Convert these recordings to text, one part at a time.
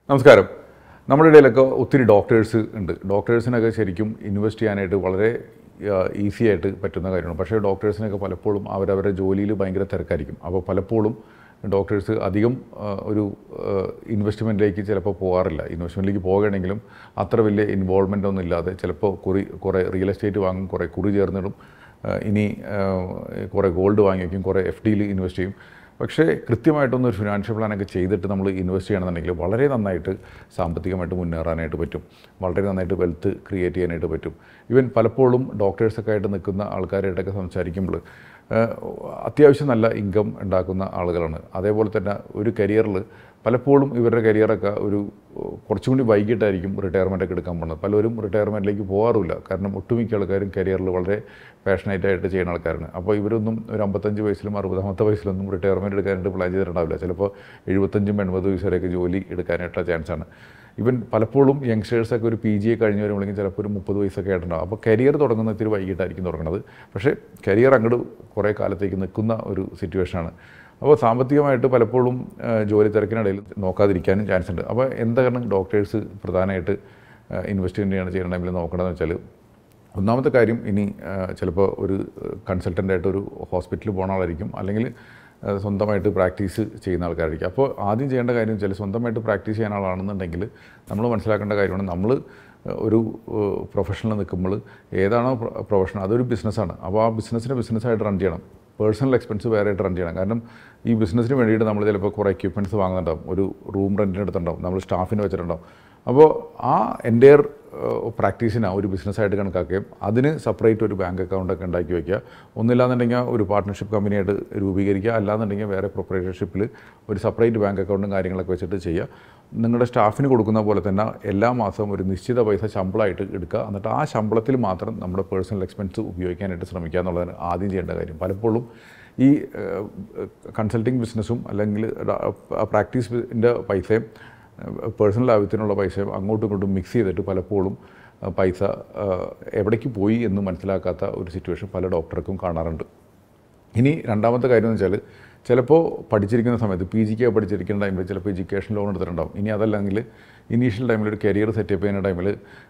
നമസ്കാരം നമ്മുടെ ഇടയിലൊക്കെ ഒത്തിരി ഡോക്ടേഴ്സ് ഉണ്ട് ഡോക്ടേഴ്സിനൊക്കെ ശരിക്കും ഇൻവെസ്റ്റ് ചെയ്യാനായിട്ട് വളരെ ഈസി ആയിട്ട് പറ്റുന്ന കാര്യമാണ് പക്ഷേ ഡോക്ടേഴ്സിനൊക്കെ പലപ്പോഴും അവരവരുടെ ജോലിയിൽ ഭയങ്കര തിരക്കായിരിക്കും അപ്പോൾ പലപ്പോഴും ഡോക്ടേഴ്സ് അധികം ആ, ഒരു ഇൻവെസ്റ്റ്മെൻറ്റിലേക്ക് ചിലപ്പോൾ പോകാറില്ല ഇൻവെസ്റ്റ്മെൻറ്റിലേക്ക് പോകുകയാണെങ്കിലും അത്ര വലിയ ഇൻവോൾവ്മെൻ്റ് ഒന്നും ഇല്ലാതെ ചിലപ്പോൾ കുറി കുറേ റിയൽ എസ്റ്റേറ്റ് വാങ്ങും കുറേ കുറി ചേർന്നിടും ആ, ഇനി ആ, കുറേ ഗോൾഡ് വാങ്ങി വയ്ക്കും കുറേ എഫ് ഡിയിൽ ഇൻവെസ്റ്റ് ചെയ്യും പക്ഷേ കൃത്യമായിട്ടൊന്ന് ഒരു ഫിനാൻഷ്യൽ പ്ലാനൊക്കെ ചെയ്തിട്ട് നമ്മൾ ഇൻവെസ്റ്റ് ചെയ്യണമെന്നുണ്ടെങ്കിൽ വളരെ നന്നായിട്ട് സാമ്പത്തികമായിട്ട് മുന്നേറാനായിട്ട് പറ്റും വളരെ നന്നായിട്ട് വെൽത്ത് ക്രിയേറ്റ് ചെയ്യാനായിട്ട് പറ്റും ഈവൻ പലപ്പോഴും ഡോക്ടേഴ്സൊക്കെ ആയിട്ട് നിൽക്കുന്ന ആൾക്കാരായിട്ടൊക്കെ സംസാരിക്കുമ്പോൾ ഏഹ്, അത്യാവശ്യം നല്ല ഇൻകം ഉണ്ടാക്കുന്ന ആളുകളാണ് അതേപോലെ തന്നെ ഒരു കരിയറിൽ പലപ്പോഴും ഇവരുടെ കരിയറൊക്കെ ഒരു ഏഹ്, കുറച്ചും കൂടി വൈകിട്ടായിരിക്കും റിട്ടയർമെൻ്റ് ഒക്കെ എടുക്കാൻ പോകുന്നത് പലരും റിട്ടയർമെൻറ്റിലേക്ക് പോകാറില്ല കാരണം ഒട്ടുമിക്ക ആൾക്കാരും കരിയറിൽ വളരെ പാഷനേറ്റ് ആയിട്ട് ചെയ്യുന്ന ആൾക്കാരാണ് അപ്പോൾ ഇവരൊന്നും ഒരു അമ്പത്തഞ്ച് വയസ്സിലും അറുപതാമത്തെ വയസ്സിലൊന്നും റിട്ടയർമെൻറ്റ് എടുക്കാനായിട്ട് പ്ലാൻ ചെയ്തിട്ടുണ്ടാവില്ല ചിലപ്പോൾ എഴുപത്തഞ്ചും എൺപത് വയസ്സ് വരെയൊക്കെ ജോലി എടുക്കാനായിട്ടുള്ള ചാൻസാണ് ഇവൻ പലപ്പോഴും യങ്സ്റ്റേഴ്സൊക്കെ ഒരു പി ജി ഒക്കെ കഴിഞ്ഞ് വരുമ്പോഴേക്കും ചിലപ്പോൾ ഒരു മുപ്പത് വയസ്സൊക്കെ ആയിട്ടുണ്ടാവും അപ്പോൾ കരിയർ തുടങ്ങുന്ന ഇത്തിരി വൈകിട്ടായിരിക്കും തുടങ്ങുന്നത് പക്ഷേ കരിയർ അങ്ങോട്ട് കുറേ കാലത്തേക്ക് നിൽക്കുന്ന ഒരു സിറ്റുവേഷനാണ് അപ്പോൾ സാമ്പത്തികമായിട്ട് പലപ്പോഴും ആ, ജോലി തിരക്കിനിടയിൽ നോക്കാതിരിക്കാനും ചാൻസ് ഉണ്ട് അപ്പോൾ എന്താണ് ഡോക്ടേഴ്സ് പ്രധാനമായിട്ട് ഇൻവെസ്റ്റ്മെൻറ്റ് ചെയ്യണം ചെയ്യുന്ന ടൈമിൽ നോക്കണമെന്ന് വെച്ചാൽ ഒന്നാമത്തെ കാര്യം ഇനി ആ, ചിലപ്പോൾ ഒരു കൺസൾട്ടൻ്റായിട്ട് ഒരു ഹോസ്പിറ്റലിൽ പോകുന്ന ആളായിരിക്കും അല്ലെങ്കിൽ ആ, സ്വന്തമായിട്ട് പ്രാക്ടീസ് ചെയ്യുന്ന ആൾക്കാരായിരിക്കും അപ്പോൾ ആദ്യം ചെയ്യേണ്ട കാര്യം വെച്ചാൽ സ്വന്തമായിട്ട് പ്രാക്ടീസ് ചെയ്യുന്ന ആളാണെന്നുണ്ടെങ്കിൽ നമ്മൾ മനസ്സിലാക്കേണ്ട കാര്യമാണ് നമ്മൾ ഒരു പ്രൊഫഷനിൽ നിൽക്കുമ്പോൾ ഏതാണോ പ്രൊഫഷൻ അതൊരു ബിസിനസ്സാണ് അപ്പോൾ ആ ബിസിനസ്സിനെ ബിസിനസ്സായിട്ട് റൺ ചെയ്യണം പേഴ്സണൽ എക്സ്പെൻസ് വേറെ ആയിട്ട് റൺ ചെയ്യണം കാരണം ഈ ബിസിനസ്സിന് വേണ്ടിയിട്ട് നമ്മൾ ചിലപ്പോൾ കുറേ എക്യുപ്മെൻറ്റ്സ് വാങ്ങുന്നുണ്ടാവും ഒരു റൂം റെൻറ്റിന് എടുത്തിട്ടുണ്ടാവും നമ്മൾ സ്റ്റാഫിന് വെച്ചിട്ടുണ്ടാവും അപ്പോൾ ആ എൻ്റെയർ പ്രാക്ടീസിനെ ഒരു ബിസിനസ്സായിട്ട് കണക്കാക്കുകയും അതിന് സെപ്പറേറ്റ് ഒരു ബാങ്ക് അക്കൗണ്ടൊക്കെ ഉണ്ടാക്കി വയ്ക്കുക ഒന്നില്ലാന്നുണ്ടെങ്കിൽ ഒരു പാർട്ട്ണർഷിപ്പ് കമ്പനിയായിട്ട് രൂപീകരിക്കുക അല്ലാന്നുണ്ടെങ്കിൽ വേറെ പ്രൊപ്പറേറ്റർഷിപ്പിൽ ഒരു സെപ്പറേറ്റ് ബാങ്ക് അക്കൗണ്ടും കാര്യങ്ങളൊക്കെ വെച്ചിട്ട് ചെയ്യുക നിങ്ങളുടെ സ്റ്റാഫിന് കൊടുക്കുന്ന പോലെ തന്നെ എല്ലാ മാസവും ഒരു നിശ്ചിത പൈസ ശമ്പളമായിട്ട് എടുക്കുക എന്നിട്ട് ആ ശമ്പളത്തിൽ മാത്രം നമ്മുടെ പേഴ്സണൽ എക്സ്പെൻസ് ഉപയോഗിക്കാനായിട്ട് ശ്രമിക്കുക എന്നുള്ളതാണ് ആദ്യം ചെയ്യേണ്ട കാര്യം പലപ്പോഴും ഈ കൺസൾട്ടിങ് ബിസിനസ്സും അല്ലെങ്കിൽ പ്രാക്ടീസിൻ്റെ പൈസയും പേഴ്സണൽ ആവശ്യത്തിനുള്ള പൈസയും അങ്ങോട്ടും ഇങ്ങോട്ടും മിക്സ് ചെയ്തിട്ട് പലപ്പോഴും ആ, പൈസ ആ, എവിടേക്ക് പോയി എന്ന് മനസ്സിലാക്കാത്ത ഒരു സിറ്റുവേഷൻ പല ഡോക്ടർക്കും കാണാറുണ്ട് ഇനി രണ്ടാമത്തെ കാര്യം എന്ന് വെച്ചാൽ ചിലപ്പോൾ പഠിച്ചിരിക്കുന്ന സമയത്ത് പി ജിക്ക് പഠിച്ചിരിക്കുന്ന ടൈമിൽ ചിലപ്പോൾ എഡ്യൂക്കേഷൻ ലോൺ എടുത്തിട്ടുണ്ടാവും ഇനി അതല്ലെങ്കിൽ ഇനീഷ്യൽ ടൈമിൽ ഒരു കരിയർ സെറ്റപ്പ് ചെയ്യുന്ന ടൈമിൽ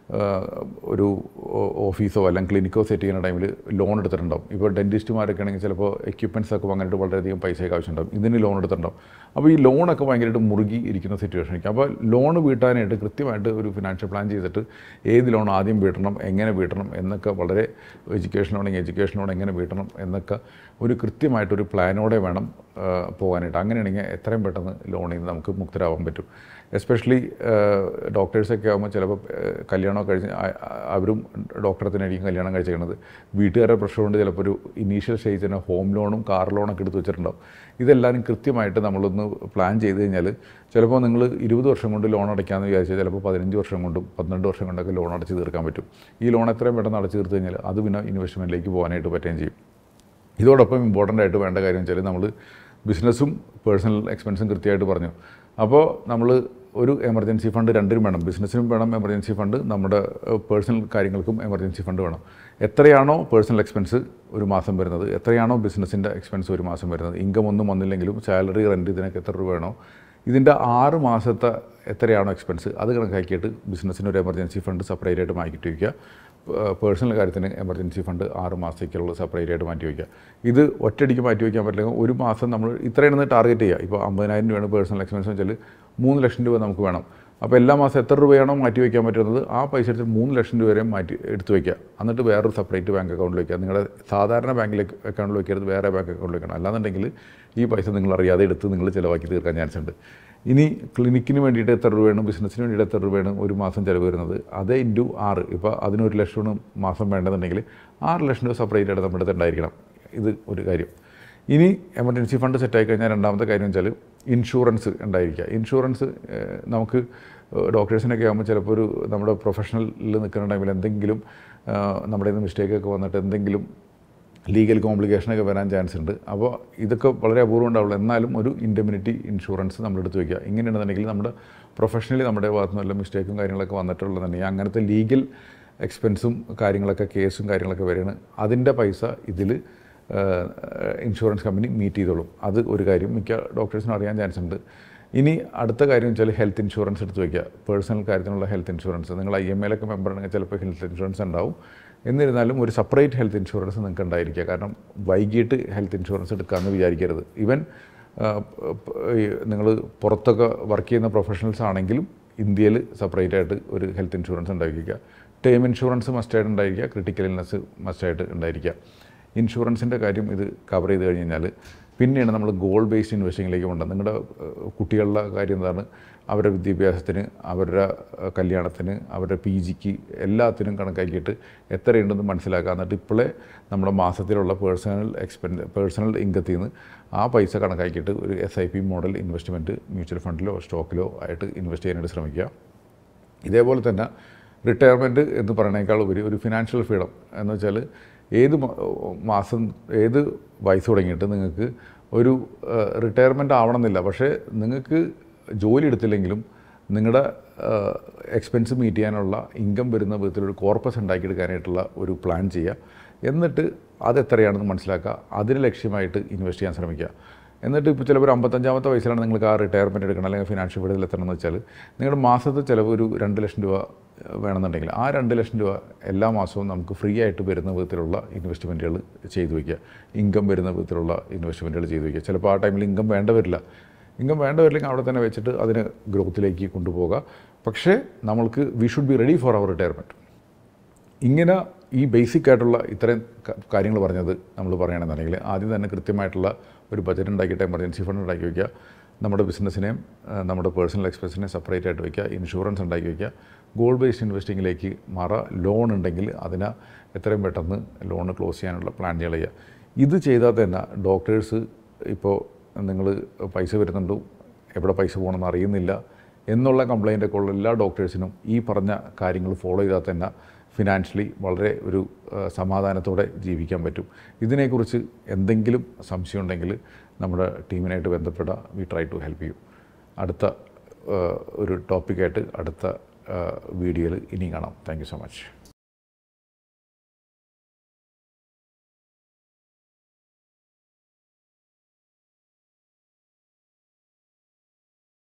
ഒരു ഓ- ഓഫീസോ അല്ലെങ്കിൽ ക്ലിനിക്കോ സെറ്റ് ചെയ്യുന്ന ടൈമിൽ ലോൺ എടുത്തിട്ടുണ്ടാവും ഇപ്പോൾ ഡെൻറ്റിസ്റ്റുമാരൊക്കെ ആണെങ്കിൽ ചിലപ്പോൾ എക്യുപ്മെൻറ്റ്സ് ഒക്കെ വാങ്ങാനായിട്ട് വളരെയധികം പൈസയൊക്കെ ആവശ്യമുണ്ടാവും ഇതിന് ലോൺ എടുത്തിട്ടുണ്ടാവും അപ്പോൾ ഈ ലോണൊക്കെ ഭയങ്കരമായിട്ട് മുറുകി ഇരിക്കുന്ന സിറ്റുവേഷൻ ആയിരിക്കും അപ്പോൾ ലോൺ വീട്ടാനായിട്ട് കൃത്യമായിട്ട് ഒരു ഫിനാൻഷ്യൽ പ്ലാൻ ചെയ്തിട്ട് ഏത് ലോൺ ആദ്യം വീട്ടണം എങ്ങനെ വീട്ടണം എന്നൊക്കെ വളരെ എഡ്യൂക്കേഷൻ ലോണെങ്കിൽ എഡ്യൂക്കേഷൻ ലോൺ എങ്ങനെ വീട്ടണം എന്നൊക്കെ ഒരു കൃത്യമായിട്ടൊരു പ്ലാനോടെ വേണം ആ, പോകാനായിട്ട് അങ്ങനെയാണെങ്കിൽ എത്രയും പെട്ടെന്ന് ലോണിൽ നിന്ന് നമുക്ക് മുക്തരാവാൻ പറ്റും എസ്പെഷ്യലി ഡോക്ടേഴ്സൊക്കെ ആകുമ്പോൾ ചിലപ്പോൾ കല്യാണമൊക്കെ കഴിച്ച് ആ- ആ- അവരും ഡോക്ടറെ തന്നെയായിരിക്കും കല്യാണം കഴിച്ചിരിക്കുന്നത് വീട്ടുകാരുടെ പ്രശ്നം കൊണ്ട് ചിലപ്പോൾ ഒരു ഇനീഷ്യൽ സ്റ്റേജിൽ തന്നെ ഹോം ലോണും കാർ ലോണൊക്കെ എടുത്ത് വെച്ചിട്ടുണ്ടാവും ഇതെല്ലാവരും കൃത്യമായിട്ട് നമ്മളൊന്ന് പ്ലാൻ ചെയ്ത് കഴിഞ്ഞാൽ ചിലപ്പോൾ നിങ്ങൾ ഇരുപത് വർഷം കൊണ്ട് ലോൺ അടയ്ക്കാമെന്ന് വിചാരിച്ചാൽ ചിലപ്പോൾ പതിനഞ്ച് വർഷം കൊണ്ടും പന്ത്രണ്ട് വർഷം കൊണ്ടൊക്കെ ലോൺ അടച്ച് തീർക്കാൻ പറ്റും ഈ ലോൺ എത്രയും പെട്ടെന്ന് അടച്ച് തീർത്ത് കഴിഞ്ഞാൽ അത് പിന്നെ ഇൻവെസ്റ്റ്മെൻറ്റിലേക്ക് പോകാനായിട്ട് പറ്റുകയും ചെയ്യും ഇതോടൊപ്പം ഇമ്പോർട്ടൻ്റ് ആയിട്ട് വേണ്ട കാര്യം വെച്ചാൽ നമ്മൾ ബിസിനസ്സും പേഴ്സണൽ എക്സ്പെൻസും കൃത്യമായിട്ട് പറഞ്ഞു അപ്പോൾ നമ്മൾ ഒരു എമർജൻസി ഫണ്ട് രണ്ടിനും വേണം ബിസിനസ്സിനും വേണം എമർജൻസി ഫണ്ട് നമ്മുടെ പേഴ്സണൽ കാര്യങ്ങൾക്കും എമർജൻസി ഫണ്ട് വേണം എത്രയാണോ പേഴ്സണൽ എക്സ്പെൻസ് ഒരു മാസം വരുന്നത് എത്രയാണോ ബിസിനസ്സിൻ്റെ എക്സ്പെൻസ് ഒരു മാസം വരുന്നത് ഇൻകം ഒന്നും വന്നില്ലെങ്കിലും സാലറി റെൻറ്റ് ഇതിനൊക്കെ എത്ര രൂപ വേണോ ഇതിൻ്റെ ആറ് മാസത്തെ എത്രയാണോ എക്സ്പെൻസ് അത് കണക്കാക്കിയിട്ട് ബിസിനസ്സിന് ഒരു എമർജൻസി ഫണ്ട് സെപ്പറേറ്റ് ആയിട്ട് മാറ്റി വയ്ക്കുക പേഴ്സണൽ കാര്യത്തിന് എമർജൻസി ഫണ്ട് ആറ് മാസത്തേക്കുള്ള സെപ്പറേറ്റ് ആയിട്ട് മാറ്റി വയ്ക്കുക ഇത് ഒറ്റയടിക്ക് മാറ്റി വയ്ക്കാൻ പറ്റില്ല ഒരു മാസം നമ്മൾ ഇത്രയാണെന്ന് ടാർഗറ്റ് ചെയ്യുക ഇപ്പോൾ അമ്പതിനായിരം രൂപയാണ് പേഴ്സണൽ എക്സ്പെൻസ് വെച്ചാൽ മൂന്ന് ലക്ഷം രൂപ നമുക്ക് വേണം അപ്പോൾ എല്ലാ മാസം എത്ര രൂപയാണോ മാറ്റി വയ്ക്കാൻ പറ്റുന്നത് ആ പൈസ എടുത്ത് മൂന്ന് ലക്ഷം രൂപ വരെ മാറ്റി എടുത്ത് വയ്ക്കുക എന്നിട്ട് വേറൊരു സെപ്പറേറ്റ് ബാങ്ക് അക്കൗണ്ടിൽ വയ്ക്കുക നിങ്ങളുടെ സാധാരണ ബാങ്കിലേക്ക് അക്കൗണ്ടിൽ വയ്ക്കരുത് വേറെ ബാങ്ക് അക്കൗണ്ടിൽ വയ്ക്കണം അല്ലാന്നുണ്ടെങ്കിൽ ഈ പൈസ നിങ്ങൾ അറിയാതെ എടുത്ത് നിങ്ങൾ ചിലവാക്കി തീർക്കാൻ ചാൻസ് ഉണ്ട് ഇനി ക്ലിനിക്കിന് വേണ്ടിയിട്ട് എത്ര രൂപയാണ് ബിസിനസ്സിന് വേണ്ടിയിട്ട് എത്ര രൂപയാണ് ഒരു മാസം ചിലവ് വരുന്നത് അതേ ഇൻറ്റു ആറ് ഇപ്പോൾ അതിനൊരു ലക്ഷമാണ് മാസം വേണ്ടതെന്നുണ്ടെങ്കിൽ ആറ് ലക്ഷം രൂപ സെപ്പറേറ്റ് ആയിട്ട് നമ്മുടെ അടുത്ത് ഉണ്ടായിരിക്കണം ഇത് ഒരു കാര്യം ഇനി എമർജൻസി ഫണ്ട് സെറ്റായി കഴിഞ്ഞാൽ രണ്ടാമത്തെ കാര്യം വെച്ചാൽ ഇൻഷുറൻസ് ഉണ്ടായിരിക്കുക ഇൻഷുറൻസ് ഏഹ്, നമുക്ക് ഡോക്ടേഴ്സിനൊക്കെ ആകുമ്പോൾ ചിലപ്പോൾ ഒരു നമ്മുടെ പ്രൊഫഷണലിൽ നിൽക്കുന്ന ടൈമിൽ എന്തെങ്കിലും ഏഹ്, നമ്മുടെ നിന്ന് മിസ്റ്റേക്കൊക്കെ വന്നിട്ട് എന്തെങ്കിലും ലീഗൽ കോംപ്ലിക്കേഷനൊക്കെ വരാൻ ചാൻസ് ഉണ്ട് അപ്പോൾ ഇതൊക്കെ വളരെ അപൂർവം ഉണ്ടാവുള്ളൂ എന്നാലും ഒരു ഇൻഡെമിനിറ്റി ഇൻഷുറൻസ് നമ്മൾ എടുത്ത് വയ്ക്കുക ഇങ്ങനെയാണെന്നുണ്ടെങ്കിൽ നമ്മുടെ പ്രൊഫഷണലി നമ്മുടെ ഭാഗത്ത് നിന്ന് വല്ല മിസ്റ്റേക്കും കാര്യങ്ങളൊക്കെ വന്നിട്ടുള്ളതെന്നുണ്ടെങ്കിൽ അങ്ങനത്തെ ലീഗൽ എക്സ്പെൻസും കാര്യങ്ങളൊക്കെ കേസും കാര്യങ്ങളൊക്കെ വരികയാണ് അതിൻ്റെ പൈസ ഇതിൽ ഇൻഷുറൻസ് കമ്പനി മീറ്റ് ചെയ്തോളും അത് ഒരു കാര്യം മിക്ക ഡോക്ടേഴ്സിനും അറിയാൻ ചാൻസ് ഉണ്ട് ഇനി അടുത്ത കാര്യം വെച്ചാൽ ഹെൽത്ത് ഇൻഷുറൻസ് എടുത്ത് വയ്ക്കുക പേഴ്സണൽ കാര്യത്തിനുള്ള ഹെൽത്ത് ഇൻഷുറൻസ് നിങ്ങൾ ഐ എം എയിലൊക്കെ മെമ്പർ ഉണ്ടെങ്കിൽ ചിലപ്പോൾ ഹെൽത്ത് ഇൻഷുറൻസ് ഉണ്ടാവും എന്നിരുന്നാലും ഒരു സെപ്പറേറ്റ് ഹെൽത്ത് ഇൻഷുറൻസ് നിങ്ങൾക്ക് ഉണ്ടായിരിക്കുക കാരണം വൈകിട്ട് ഹെൽത്ത് ഇൻഷുറൻസ് എടുക്കാമെന്ന് വിചാരിക്കരുത് ഈവൻ നിങ്ങൾ പുറത്തൊക്കെ വർക്ക് ചെയ്യുന്ന പ്രൊഫഷണൽസ് ആണെങ്കിലും ഇന്ത്യയിൽ സെപ്പറേറ്റ് ആയിട്ട് ഒരു ഹെൽത്ത് ഇൻഷുറൻസ് ഉണ്ടായിരിക്കുക ടേം ഇൻഷുറൻസ് മസ്റ്റായിട്ട് ഉണ്ടായിരിക്കുക ക്രിട്ടിക്കൽ ഇൽനെസ് മസ്റ്റായിട്ട് ഉണ്ടായിരിക്കുക ഇൻഷുറൻസിൻ്റെ കാര്യം ഇത് കവർ ചെയ്ത് കഴിഞ്ഞ് കഴിഞ്ഞാൽ പിന്നെയാണ് നമ്മൾ ഗോൾ ബേസ്ഡ് ഇൻവെസ്റ്റിങ്ങിലേക്ക് പോകേണ്ടത് നിങ്ങളുടെ ഏഹ്, കുട്ടികളുടെ കാര്യം എന്താണ് അവരുടെ വിദ്യാഭ്യാസത്തിന് അവരുടെ ഏഹ്, കല്യാണത്തിന് അവരുടെ പി ജിക്ക് എല്ലാത്തിനും കണക്കാക്കിയിട്ട് എത്രയുണ്ടെന്ന് മനസ്സിലാക്കുക എന്നിട്ട് ഇപ്പോഴേ നമ്മുടെ മാസത്തിലുള്ള പേഴ്സണൽ എക്സ്പെൻസ് പേഴ്സണൽ ഇൻകത്തിൽ നിന്ന് ആ പൈസ കണക്കാക്കിയിട്ട് ഒരു S I P model investment mutual ഫണ്ടിലോ സ്റ്റോക്കിലോ ആയിട്ട് ഇൻവെസ്റ്റ് ചെയ്യാനായിട്ട് ശ്രമിക്കുക ഇതേപോലെ തന്നെ റിട്ടയർമെൻറ്റ് എന്ന് പറയുന്നതിനേക്കാൾ ഉപരി ഒരു ഫിനാൻഷ്യൽ ഫ്രീഡം എന്ന് വെച്ചാൽ ഏത് മ- മാസം ഏത് വയസ്സ് തുടങ്ങിയിട്ട് നിങ്ങൾക്ക് ഒരു റിട്ടയർമെൻറ്റ് ആവണമെന്നില്ല പക്ഷേ നിങ്ങൾക്ക് ജോലി എടുത്തില്ലെങ്കിലും നിങ്ങളുടെ എക്സ്പെൻസ് മീറ്റ് ചെയ്യാനുള്ള ഇൻകം വരുന്ന വിധത്തിലൊരു കോർപ്പസ് ഉണ്ടാക്കിയെടുക്കാനായിട്ടുള്ള ഒരു പ്ലാൻ ചെയ്യുക എന്നിട്ട് അതെത്രയാണെന്ന് മനസ്സിലാക്കുക അതിന് ലക്ഷ്യമായിട്ട് ഇൻവെസ്റ്റ് ചെയ്യാൻ ശ്രമിക്കുക എന്നിട്ട് ഇപ്പോൾ ചിലപ്പോൾ ഒരു അമ്പത്തഞ്ചാമത്തെ വയസ്സിലാണ് നിങ്ങൾക്ക് ആ റിട്ടയർമെൻറ്റ് എടുക്കണം അല്ലെങ്കിൽ ഫിനാൻഷ്യൽ ഫ്രീഡത്തിൽ എത്തണം എന്ന് വെച്ചാൽ നിങ്ങളുടെ മാസത്തെ ചിലവ് ഒരു രണ്ട് ലക്ഷം രൂപ വേണമെന്നുണ്ടെങ്കിൽ ആ രണ്ട് ലക്ഷം രൂപ എല്ലാ മാസവും നമുക്ക് ഫ്രീ ആയിട്ട് വരുന്ന വിധത്തിലുള്ള ഇൻവെസ്റ്റ്മെൻറ്റുകൾ ചെയ്തു വയ്ക്കുക ഇൻകം വരുന്ന വിധത്തിലുള്ള ഇൻവെസ്റ്റ്മെൻറ്റുകൾ ചെയ്തു വയ്ക്കുക ചിലപ്പോൾ ആ ടൈമിൽ ഇൻകം വേണ്ട വരില്ല ഇൻകം വേണ്ട വരില്ലെങ്കിൽ അവിടെ തന്നെ വെച്ചിട്ട് അതിന് ഗ്രോത്തിലേക്ക് കൊണ്ടുപോകുക പക്ഷേ നമ്മൾക്ക് we should be ready for our retirement ഇങ്ങനെ ഈ ബേസിക് ആയിട്ടുള്ള ഇത്രയും ക- കാര്യങ്ങൾ പറഞ്ഞത് നമ്മൾ പറയുകയാണെന്നുണ്ടെങ്കിൽ ആദ്യം തന്നെ കൃത്യമായിട്ടുള്ള ഒരു ബജറ്റ് ഉണ്ടാക്കിയിട്ട് എമർജൻസി ഫണ്ട് ഉണ്ടാക്കി വയ്ക്കുക നമ്മുടെ ബിസിനസ്സിനെയും ആ, നമ്മുടെ പേഴ്സണൽ എക്സ്പെൻസിനെയും സെപ്പറേറ്റ് ആയിട്ട് വയ്ക്കുക ഇൻഷുറൻസ് ഉണ്ടാക്കി വയ്ക്കുക ഗോൾഡ് ബേസ്ഡ് ഇൻവെസ്റ്റിങ്ങിലേക്ക് മാറുക ലോൺ ഉണ്ടെങ്കിൽ അതിനെ എത്രയും പെട്ടെന്ന് ലോൺ ക്ലോസ് ചെയ്യാനുള്ള പ്ലാൻ ചെയ്യുക ഇത് ചെയ്താൽ തന്നെ ഡോക്ടേഴ്സ് ഇപ്പോൾ നിങ്ങൾ പൈസ വരുന്നുണ്ടോ എവിടെ പൈസ പോകണമെന്ന് അറിയുന്നില്ല എന്നുള്ള കംപ്ലൈൻ്റ് ഒക്കെ ഉള്ള എല്ലാ ഡോക്ടേഴ്സിനും ഈ പറഞ്ഞ കാര്യങ്ങൾ ഫോളോ ചെയ്താൽ തന്നെ ഫിനാൻഷ്യലി വളരെ ഒരു ആ, സമാധാനത്തോടെ ജീവിക്കാൻ പറ്റും ഇതിനെക്കുറിച്ച് എന്തെങ്കിലും സംശയം ഉണ്ടെങ്കിൽ നമ്മുടെ ടീമിനായിട്ട് ബന്ധപ്പെടുക we try to help you അടുത്ത ആ, ഒരു ടോപ്പിക്കായിട്ട് അടുത്ത വീഡിയോയിൽ ഇനി കാണാം താങ്ക് യു സോ മച്ച്